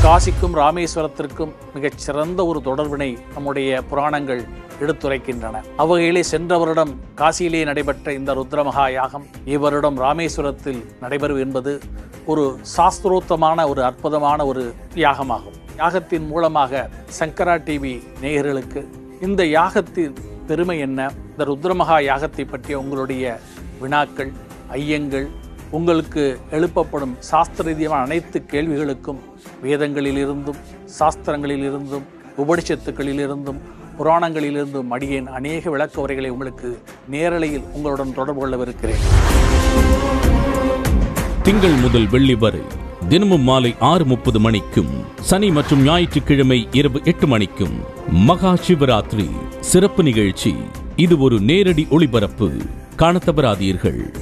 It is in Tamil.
காசிக்கும் ராமேஸ்வரத்திற்கும் மிகச் சிறந்த ஒரு தொடர்பினை நம்முடைய புராணங்கள் எடுத்துரைக்கின்றன அவ்வகையிலே சென்ற வருடம் காசியிலே நடைபெற்ற இந்த ருத்ரமகா யாகம் இவ்வருடம் ராமேஸ்வரத்தில் நடைபெறும் என்பது ஒரு சாஸ்திரோத்தமான ஒரு அற்புதமான ஒரு யாகமாகும் யாகத்தின் மூலமாக சங்கரா டிவி நேயர்களுக்கு இந்த யாகத்தின் பெருமை என்ன இந்த ருத்ரமகா யாகத்தை பற்றிய உங்களுடைய வினாக்கள் ஐயங்கள் உங்களுக்கு எழுப்பப்படும் சாஸ்திர ரீதியான அனைத்து கேள்விகளுக்கும் வேதங்களிலிருந்தும் சாஸ்திரங்களிலிருந்தும் உபனிஷத்துக்களிலிருந்தும் புராணங்களிலிருந்தும் அடியேன் அநேக விளக்க உரைகளை உங்களுக்கு நேரலையில் உங்களுடன் தொடர்பு கொள்ளவிருக்கிறேன் திங்கள் முதல் வெள்ளி வரை தினமும் மாலை ஆறு முப்பது மணிக்கும் சனி மற்றும் ஞாயிற்றுக்கிழமை இரவு எட்டு மணிக்கும் மகா சிவராத்திரி சிறப்பு நிகழ்ச்சி இது ஒரு நேரடி ஒளிபரப்பு காணத் தவறாதீர்கள்